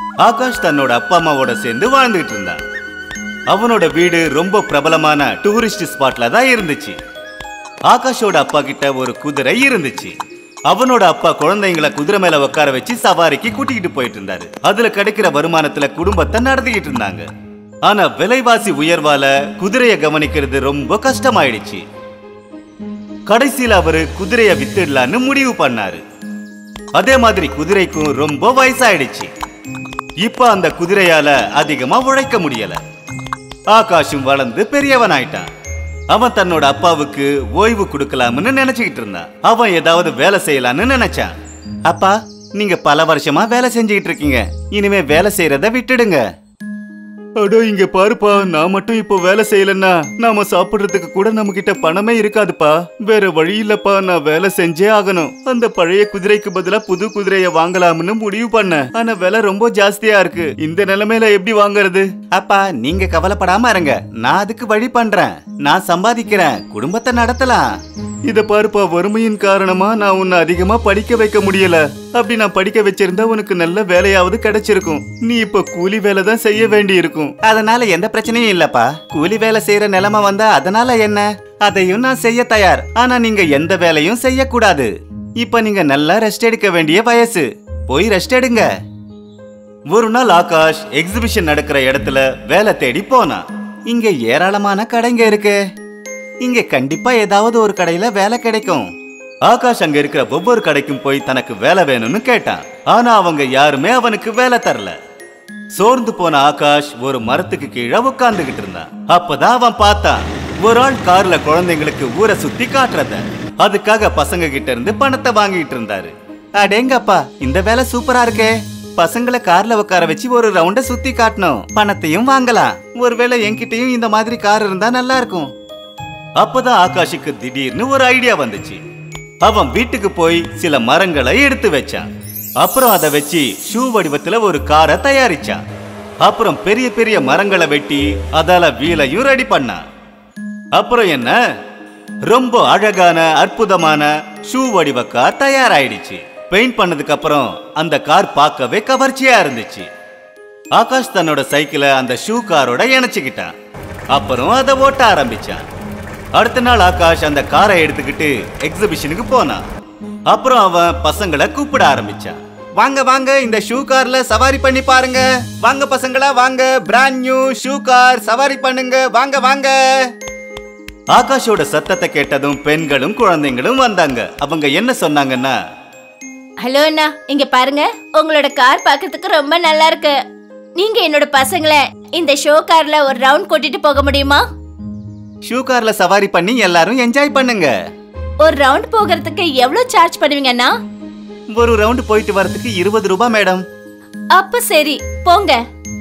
ஆகாஷ் தன்னோட அப்பா அம்மாவோட சேர்ந்து வாழ்ந்துகிட்டு இருந்தான் அவனோட வீடு ரொம்ப பிரபலமான டூரிஸ்ட் ஸ்பாட்ல தான் இருந்துச்சு ஆகாஷோட அப்பா கிட்ட ஒரு குதிரை இருந்துச்சு அவனோட அப்பா குழந்தைங்களை குதிரை மேல உட்கார வச்சு சவாரிக்கு கூட்டிக்கிட்டு போயிட்டு இருந்தாரு அதுல கிடைக்கிற வருமானத்துல குடும்பத்தை நடத்திக்கிட்டு இருந்தாங்க ஆனா விலைவாசி உயர்வால குதிரைய கவனிக்கிறது ரொம்ப கஷ்டமாயிடுச்சு கடைசியில அவரு குதிரைய வித்துடலான்னு முடிவு பண்ணாரு அதே மாதிரி குதிரைக்கும் ரொம்ப வயசாயிடுச்சு இப்ப அந்த குதிரையால அதிகமா உழைக்க முடியல ஆகாஷும் வளர்ந்து பெரியவன் ஆயிட்டான் அவன் தன்னோட அப்பாவுக்கு ஓய்வு கொடுக்கலாம்னு நினைச்சுக்கிட்டு இருந்தான் அவன் ஏதாவது வேலை செய்யலாம்னு நினைச்சான் அப்பா நீங்க பல வருஷமா வேலை செஞ்சுக்கிட்டு இருக்கீங்க இனிமே வேலை செய்யறத விட்டுடுங்க அடோ இங்க பாருப்பா நான் மட்டும் இப்போ வேலை செய்யலன்னா நாம சாப்பிடுறதுக்கு கூட நம்ம கிட்ட பணமே இருக்காதுப்பா வேற வழி இல்லப்பா நான் வேலை செஞ்சே ஆகணும் அந்த பழைய குதிரைக்கு பதிலா புது குதிரைய வாங்கலாம்னு முடிவு பண்ணேன் ஆனா விலை ரொம்ப ஜாஸ்தியா இருக்கு இந்த நிலைமையில எப்படி வாங்குறது அப்பா நீங்க கவலைப்படாம இருங்க நான் அதுக்கு வழி பண்றேன் நான் சம்பாதிக்கிறேன் குடும்பத்தை நடத்தலாம் இத பாருப்பா வறுமையின் காரணமா நான் உன்னை அதிகமா படிக்க வைக்க முடியல அப்படி நான் படிக்க வச்சிருந்தா உனக்கு நல்ல வேலையாவது கிடைச்சிருக்கும் நீ இப்ப கூலி வேலை தான் செய்ய வேண்டி இருக்கும் அதனால எந்த பிரச்சனையும் இல்லப்பா கூலி வேலை செய்யற நிலைமை வந்தா அதனால என்ன அதையும் நான் செய்ய தயார் ஆனா நீங்க எந்த வேலையும் செய்யக்கூடாது இப்ப நீங்க நல்லா ரெஸ்ட் எடுக்க வேண்டிய வயசு போய் ரெஸ்ட் எடுங்க ஒரு நாள் ஆகாஷ் எக்ஸிபிஷன் நடக்கிற இடத்துல வேலை தேடி போனான் இங்க ஏராளமான கடைங்க இருக்கு இங்க கண்டிப்பா ஏதாவது ஒரு கடையில வேலை கிடைக்கும் ஆகாஷ் அங்க இருக்கிற ஒவ்வொரு கடைக்கும் போய் தனக்கு வேலை வேணும்னு கேட்டான் ஆனா அவங்க யாருமே அவனுக்கு வேலை தரல சோர்ந்து போன ஆகாஷ் ஒரு மரத்துக்கு கீழே உட்கார்ந்துகிட்டு இருந்தான் அப்பதான் அவன் பார்த்தான் ஒரு ஆள் கார்ல குழந்தைங்களுக்கு ஊரை சுத்தி காட்டுறத அதுக்காக பசங்க கிட்ட இருந்து பணத்தை வாங்கிட்டு இருந்தாரு அடேங்கப்பா இந்த வேலை சூப்பரா இருக்கே பசங்களை கார்ல உட்கார வச்சு ஒரு ரவுண்ட சுத்தி காட்டணும் பணத்தையும் வாங்கலாம் ஒருவேளை என்கிட்டயும் இந்த மாதிரி கார் இருந்தா நல்லா இருக்கும் அப்பதான் ஆகாஷுக்கு திடீர்னு ஒரு ஐடியா வந்துச்சு அவன் வீட்டுக்கு போய் சில மரங்களை எடுத்து வச்சான் அப்புறம் அதை வச்சு ஷூ வடிவத்துல ஒரு காரை தயாரிச்சான் அப்புறம் பெரிய பெரிய மரங்களை வெட்டி அதால வீலையும் ரெடி பண்ணான் அப்புறம் என்ன ரொம்ப அழகான அற்புதமான ஷூ வடிவ கார் தயாராயிடுச்சு பெயிண்ட் பண்ணதுக்கு அப்புறம் அந்த கார் பார்க்கவே கவர்ச்சியா இருந்துச்சு ஆகாஷ் தன்னோட சைக்கிளை அந்த ஷூ காரோட இணைச்சுக்கிட்டான் அப்புறம் அதை ஓட்ட ஆரம்பிச்சான் அடுத்த நாள் ஆகாஷ் அந்த காரை எடுத்துக்கிட்டு எக்ஸிபிஷனுக்கு போனான் அப்புறம் அவன் பசங்களை கூப்பிட ஆரம்பிச்சான் வாங்க வாங்க இந்த ஷூ கார்ல சவாரி பண்ணி பாருங்க வாங்க பசங்களா வாங்க பிராண்ட் நியூ ஷூ கார் சவாரி பண்ணுங்க வாங்க வாங்க ஆகாஷோட சத்தத்தை கேட்டதும் பெண்களும் குழந்தைங்களும் வந்தாங்க அவங்க என்ன சொன்னாங்கன்னா ஹலோ அண்ணா இங்க பாருங்க உங்களோட கார் பார்க்கிறதுக்கு ரொம்ப நல்லா இருக்கு நீங்க என்னோட பசங்களை இந்த ஷோ கார்ல ஒரு ரவுண்ட் கூட்டிட்டு போக முடியுமா ஷூ கார்ல சவாரி பண்ணி எல்லாரும் என்ஜாய் பண்ணுங்க ஒரு ரவுண்ட் போகிறதுக்கு எவ்வளவு சார்ஜ் பண்ணுவீங்கண்ணா ஒரு ரவுண்ட் போயிட்டு வரதுக்கு இருபது ரூபாய் மேடம் அப்ப சரி போங்க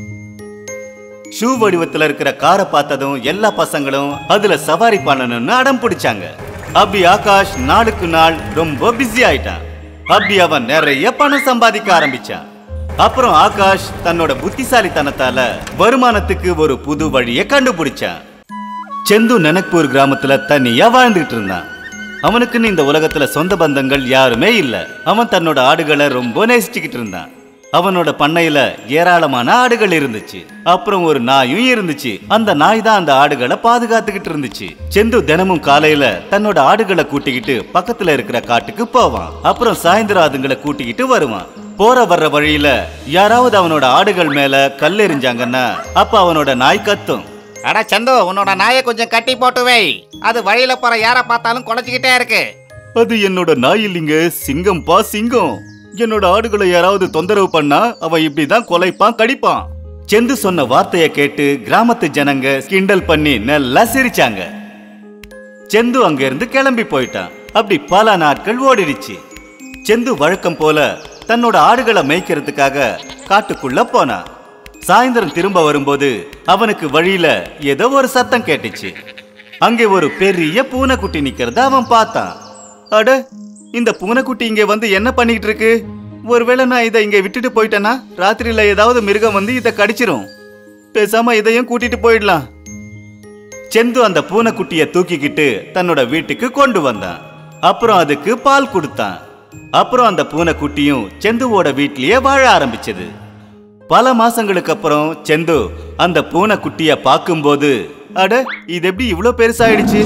ஷூ வடிவத்துல இருக்கிற காரை பார்த்ததும் எல்லா பசங்களும் அதுல சவாரி பண்ணணும்னு அடம் பிடிச்சாங்க அப்படி ஆகாஷ் நாளுக்கு நாள் ரொம்ப பிஸி ஆயிட்டான் அப்படி அவன் நிறைய பணம் சம்பாதிக்க ஆரம்பிச்சான் அப்புறம் ஆகாஷ் தன்னோட புத்திசாலித்தனத்தால வருமானத்துக்கு ஒரு புது வழியை கண்டுபிடிச்சான் செந்து நனக்பூர் கிராமத்துல தனியா வாழ்ந்துகிட்டு இருந்தான் அவனுக்குன்னு இந்த உலகத்துல சொந்த பந்தங்கள் யாருமே இல்ல அவன் தன்னோட ஆடுகளை ரொம்ப நேசிச்சுக்கிட்டு இருந்தான் அவனோட பண்ணையில ஏராளமான ஆடுகள் இருந்துச்சு அப்புறம் ஒரு நாயும் இருந்துச்சு அந்த நாய் தான் அந்த ஆடுகளை பாதுகாத்துக்கிட்டு இருந்துச்சு செந்து தினமும் காலையில தன்னோட ஆடுகளை கூட்டிக்கிட்டு பக்கத்துல இருக்கிற காட்டுக்கு போவான் அப்புறம் சாயந்தரம் அதுங்களை கூட்டிக்கிட்டு வருவான் போற வர்ற வழியில யாராவது அவனோட ஆடுகள் மேல கல் எறிஞ்சாங்கன்னா அப்ப அவனோட நாய் கத்தும் அட சந்து உன்னோட நாயை கொஞ்சம் கட்டி போட்டு வை அது வழியில போற யாரை பார்த்தாலும் குலைச்சிக்கிட்டே இருக்கு அது என்னோட நாய் இல்லைங்க சிங்கம் பா சிங்கம் என்னோட ஆடுகளை யாராவது தொந்தரவு பண்ணா அவன் இப்படிதான் கொலைப்பான் கடிப்பான் செந்து சொன்ன வார்த்தையை கேட்டு கிராமத்து ஜனங்க கிண்டல் பண்ணி நல்லா சிரிச்சாங்க செந்து அங்க இருந்து கிளம்பி போயிட்டான் அப்படி பல நாட்கள் ஓடிடுச்சு செந்து வழக்கம் போல தன்னோட ஆடுகளை மேய்க்கிறதுக்காக காட்டுக்குள்ள போனான் சாயந்தரம் திரும்ப வரும்போது அவனுக்கு வழியில ஏதோ ஒரு சத்தம் கேட்டுச்சு அங்கே ஒரு பெரிய பூனைக்குட்டி நிக்கிறத அவன் பார்த்தான் அட இந்த பூனைக்குட்டி இங்க வந்து என்ன பண்ணிட்டு இருக்கு ஒருவேளை நான் இதை இங்க விட்டுட்டு போயிட்டேன்னா ராத்திரியில ஏதாவது மிருகம் வந்து இதை கடிச்சிரும் பேசாம இதையும் கூட்டிட்டு போயிடலாம் செந்து அந்த பூனைக்குட்டிய தூக்கிக்கிட்டு தன்னோட வீட்டுக்கு கொண்டு வந்தான் அப்புறம் அதுக்கு பால் கொடுத்தான் அப்புறம் அந்த பூனைக்குட்டியும் செந்துவோட வீட்லயே வாழ ஆரம்பிச்சது பல மாசங்களுக்கு அப்புறம் செந்து அந்த பூனைக்குட்டிய பார்க்கும்போது அட இது எப்படி இவ்ளோ பெருசாயிடுச்சு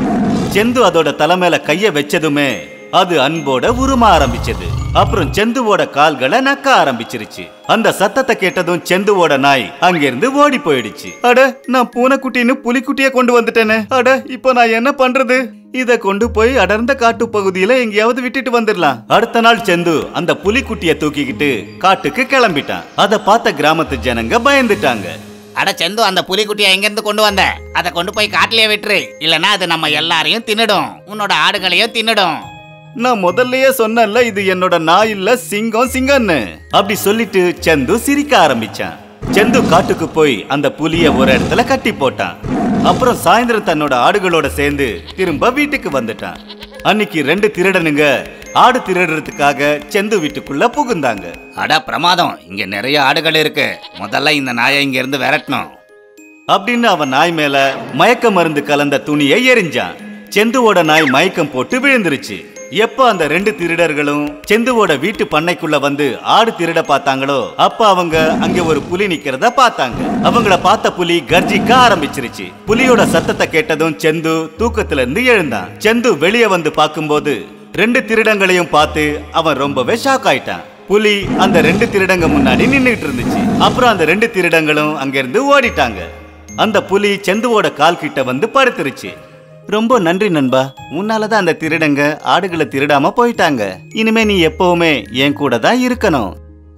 செந்து அதோட தலை மேல கைய வச்சதுமே அது அன்போட உரும ஆரம்பிச்சது அப்புறம் செந்துவோட கால்களை நக்க ஆரம்பிச்சிருச்சு அந்த சத்தத்தை கேட்டதும் செந்துவோட நாய் அங்கிருந்து ஓடி போயிடுச்சு அட நான் பூனைக்குட்டின்னு புலிக்குட்டிய கொண்டு வந்துட்டேனே அட இப்போ நான் என்ன பண்றது இத கொண்டு போய் அடர்ந்த காட்டு பகுதியில எங்கேயாவது விட்டுட்டு வந்துடலாம் அடுத்த நாள் செந்து அந்த புலிக்குட்டிய தூக்கிக்கிட்டு காட்டுக்கு கிளம்பிட்டான் அதை பார்த்த கிராமத்து ஜனங்க பயந்துட்டாங்க அட செந்து அந்த புலிக்குட்டியை எங்கிருந்து கொண்டு வந்த அதை கொண்டு போய் காட்டிலேயே விட்டுரு இல்லனா அது நம்ம எல்லாரையும் தின்னுடும் உன்னோட ஆடுகளையும் தின்னுடும் நான் முதல்லயே சொன்னேன்ல இது என்னோட நாய் இல்ல சிங்கம் சிங்கம்னு அப்படி சொல்லிட்டு செந்து சிரிக்க ஆரம்பிச்சான் செந்து காட்டுக்கு போய் அந்த புலிய ஒரு இடத்துல கட்டி போட்டான் அப்புறம் சாயந்தரம் தன்னோட ஆடுகளோட சேர்ந்து திரும்ப வீட்டுக்கு வந்துட்டான் அன்னைக்கு ரெண்டு திருடனுங்க ஆடு திருடுறதுக்காக செந்து வீட்டுக்குள்ள புகுந்தாங்க அட பிரமாதம் இங்க நிறைய ஆடுகள் இருக்கு முதல்ல இந்த நாயை இங்க இருந்து விரட்டணும் அப்படின்னு அவன் நாய் மேல மயக்க மருந்து கலந்த துணியை எரிஞ்சான் செந்துவோட நாய் மயக்கம் போட்டு விழுந்துருச்சு எப்போ அந்த ரெண்டு திருடர்களும் செந்துவோட வீட்டு பண்ணைக்குள்ள வந்து ஆடு திருட பார்த்தாங்களோ அப்ப அவங்க அங்க ஒரு புலி நிக்கிறத பார்த்தாங்க அவங்கள பார்த்த புலி கர்ஜிக்க ஆரம்பிச்சிருச்சு புலியோட சத்தத்தை கேட்டதும் செந்து தூக்கத்துல இருந்து எழுந்தான் செந்து வெளியே வந்து பார்க்கும்போது ரெண்டு திருடங்களையும் பார்த்து அவன் ரொம்பவே ஷாக் ஆயிட்டான் புலி அந்த ரெண்டு திருடங்க முன்னாடி நின்னுட்டு இருந்துச்சு அப்புறம் அந்த ரெண்டு திருடங்களும் அங்கிருந்து ஓடிட்டாங்க அந்த புலி செந்துவோட கால் கிட்ட வந்து படுத்துருச்சு ரொம்ப நன்றி நண்பா உன்னாலதான் அந்த திருடங்க ஆடுகளை திருடாம போயிட்டாங்க இனிமே நீ எப்பவுமே என் கூட தான் இருக்கணும்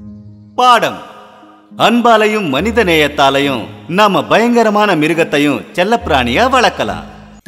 பாடம் அன்பாலையும் மனித நேயத்தாலையும் நாம பயங்கரமான மிருகத்தையும் செல்லப்பிராணியா வளர்க்கலாம்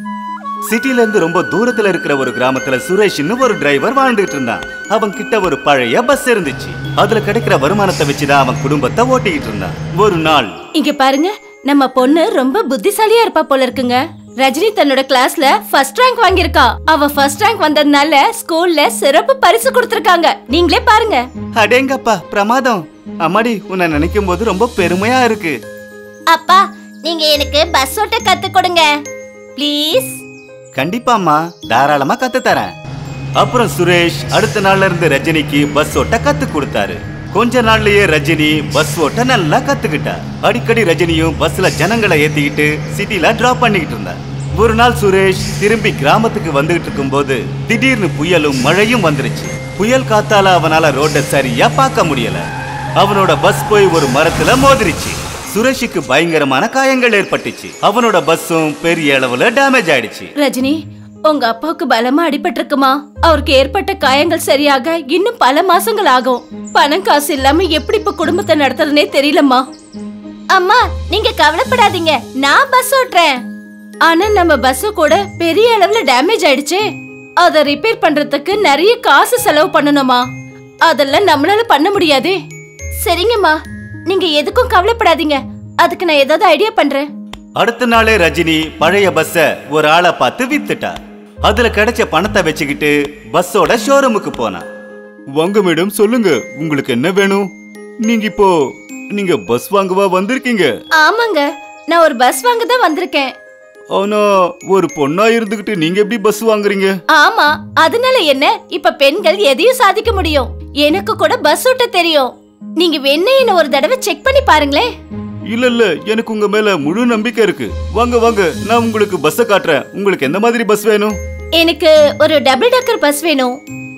சிட்டில இருந்து ரொம்ப தூரத்துல இருக்கிற ஒரு கிராமத்துல சுரேஷ்னு ஒரு டிரைவர் வாழ்ந்துட்டு இருந்தான் அவன் கிட்ட ஒரு பழைய பஸ் இருந்துச்சு அதுல கிடைக்கிற வருமானத்தை வச்சுதான் அவன் குடும்பத்தை ஓட்டிக்கிட்டு இருந்தான் ஒரு நாள் இங்க பாருங்க நம்ம பொண்ணு ரொம்ப புத்திசாலியா இருப்பா போல இருக்குங்க ரஜினி தன்னோட கிளாஸ்ல ஃபர்ஸ்ட் ரேங்க் வாங்கியிருக்கா அவ ஃபர்ஸ்ட் ரேங்க் வந்ததுனால ஸ்கூல்ல சிறப்பு பரிசு கொடுத்திருக்காங்க நீங்களே பாருங்க அடேங்கப்பா பிரமாதம் அம்மாடி உன்னை நினைக்கும் போது ரொம்ப பெருமையா இருக்கு அப்பா நீங்க எனக்கு பஸ் ஓட்ட கத்து கொடுங்க ப்ளீஸ் கண்டிப்பாம்மா தாராளமா கத்து தரேன் அப்புறம் சுரேஷ் அடுத்த நாள்ல இருந்து ரஜினிக்கு பஸ் ஓட்ட கத்து கொடுத்தாரு கொஞ்ச நாள்லயே ரஜினி பஸ் ஓட்ட நல்லா கத்துக்கிட்டா அடிக்கடி ரஜினியும் பஸ்ல ஜனங்களை ஏத்திக்கிட்டு சிட்டில டிராப் பண்ணிக்கிட்டு இருந்தா ஒரு நாள் சுரேஷ் திரும்பி கிராமத்துக்கு வந்துகிட்டு இருக்கும்போது திடீர்னு புயலும் மழையும் வந்துருச்சு புயல் காத்தால அவனால ரோட சரியா பார்க்க முடியல அவனோட பஸ் போய் ஒரு மரத்துல மோதிருச்சு சுரேஷுக்கு பயங்கரமான காயங்கள் ஏற்பட்டுச்சு அவனோட பஸ்ஸும் பெரிய அளவுல டேமேஜ் ஆயிடுச்சு ரஜினி உங்க அப்பாவுக்கு பலமா அடிபட்டிருக்குமா அவருக்கு ஏற்பட்ட காயங்கள் சரியாக இன்னும் பல மாசங்கள் ஆகும் பணம் காசு இல்லாம எப்படி இப்ப குடும்பத்தை நடத்துறதுனே தெரியலம்மா அம்மா நீங்க கவலைப்படாதீங்க நான் பஸ் ஓட்டுறேன் ஆனா நம்ம பஸ் கூட பெரிய அளவுல டேமேஜ் ஆயிடுச்சே அத ரிப்பேர் பண்றதுக்கு நிறைய காசு செலவு பண்ணணுமா அதெல்லாம் நம்மளால பண்ண முடியாதே சரிங்கம்மா நீங்க எதுக்கும் கவலைப்படாதீங்க அதுக்கு நான் ஏதாவது ஐடியா பண்றேன் அடுத்த நாளே ரஜினி பழைய பஸ்ஸ ஒரு ஆளை பார்த்து வித்துட்டா அதுல கிடைச்ச பணத்தை வச்சுக்கிட்டு பஸ்ஸோட ஷோரூமுக்கு போனான் வாங்க மேடம் சொல்லுங்க உங்களுக்கு என்ன வேணும் நீங்க இப்போ நீங்க பஸ் வாங்கவா வந்திருக்கீங்க ஆமாங்க நான் ஒரு பஸ் வாங்க தான் வந்திருக்கேன் ஆனா ஒரு பொண்ணா இருந்துகிட்டு நீங்க எப்படி பஸ் வாங்குறீங்க ஆமா அதனால என்ன இப்ப பெண்கள் எதையும் சாதிக்க முடியும் எனக்கு கூட பஸ் ஓட்ட தெரியும் நீங்க வேணா என்ன ஒரு தடவை செக் பண்ணி பாருங்களேன் இல்ல இல்ல எனக்கு உங்க மேல முழு நம்பிக்கை இருக்கு வாங்க வாங்க நான் உங்களுக்கு பஸ்ஸ காட்டுறேன் உங்களுக்கு எந்த மாதிரி பஸ் வேணும் எனக்கு ஒரு டபுள் டக்கர் பஸ் வேணும்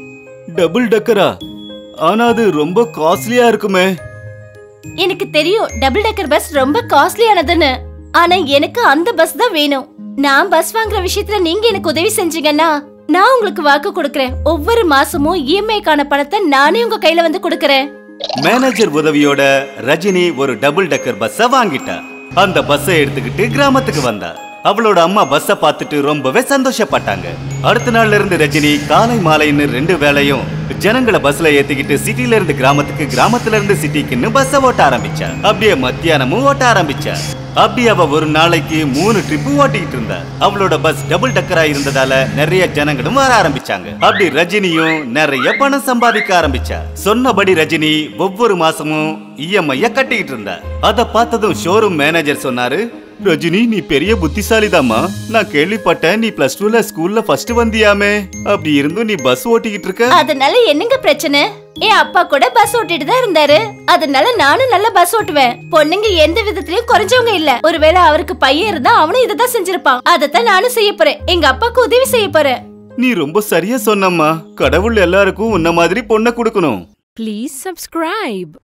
டபுள் டக்கரா ஆனா அது ரொம்ப காஸ்ட்லியா இருக்குமே எனக்கு தெரியும் டபுள் டக்கர் பஸ் ரொம்ப காஸ்ட்லியானதுன்னு ஆனா எனக்கு அந்த பஸ் தான் வேணும் நான் பஸ் வாங்குற விஷயத்துல நீங்க எனக்கு உதவி செஞ்சீங்கன்னா நான் உங்களுக்கு வாக்கு கொடுக்கறேன் ஒவ்வொரு மாசமும் இஎம்ஐக்கான பணத்தை நானே உங்க கையில வந்து கொடுக்கறேன் மேனேஜர் உதவியோட ரஜினி ஒரு டபுள் டக்கர் பஸ்ஸ வாங்கிட்டா அந்த பஸ்ஸை எடுத்துக்கிட்டு கிராமத்துக்கு வந்தா அவளோட அம்மா பஸ்ஸ பார்த்துட்டு ரொம்பவே சந்தோஷப்பட்டாங்க அடுத்த நாள்ல இருந்து ரஜினி காலை மாலைன்னு ரெண்டு வேளையும் ஜனங்களை பஸ்ல ஏத்திக்கிட்டு சிட்டில இருந்து கிராமத்துக்கு கிராமத்துல இருந்து சிட்டிக்குன்னு பஸ்ஸ ஓட்ட ஆரம்பிச்சா அப்படியே மத்தியானமும் ஓட்ட ஆரம்பிச்சா அப்படி அவ ஒரு நாளைக்கு மூணு ட்ரிப் ஓட்டிக்கிட்டு இருந்தா அவளோட பஸ் டபுள் டக்கரா இருந்ததால நிறைய ஜனங்களும் வர ஆரம்பிச்சாங்க அப்படி ரஜினியும் நிறைய பணம் சம்பாதிக்க ஆரம்பிச்சா சொன்னபடி ரஜினி ஒவ்வொரு மாசமும் இஎம்ஐய கட்டிக்கிட்டு இருந்தா அத பார்த்ததும் ஷோரூம் மேனேஜர் சொன்னாரு ரஜினி நீ பெரிய புத்திசாலிதாம்மா நான் கேள்விப்பட்டேன் நீ பிளஸ் டூல ஸ்கூல்ல ஃபர்ஸ்ட் வந்தியாமே அப்படி இருந்தும் நீ பஸ் ஓட்டிக்கிட்டு இருக்க அதனால என்னங்க பிரச்சனை என் அப்பா கூட பஸ் ஓட்டிட்டு தான் இருந்தாரு அதனால நானும் நல்லா பஸ் ஓட்டுவேன் பொண்ணுங்க எந்த விதத்திலயும் குறைஞ்சவங்க இல்ல ஒருவேளை அவருக்கு பையன் இருந்தா அவனும் இதை தான் செஞ்சிருப்பான் அதைத்தான் நானும் செய்ய போறேன் எங்க அப்பாவுக்கு உதவி செய்ய போறேன் நீ ரொம்ப சரியா சொன்னம்மா கடவுள் எல்லாருக்கும் உன்ன மாதிரி பொண்ணை கொடுக்கணும் Please subscribe.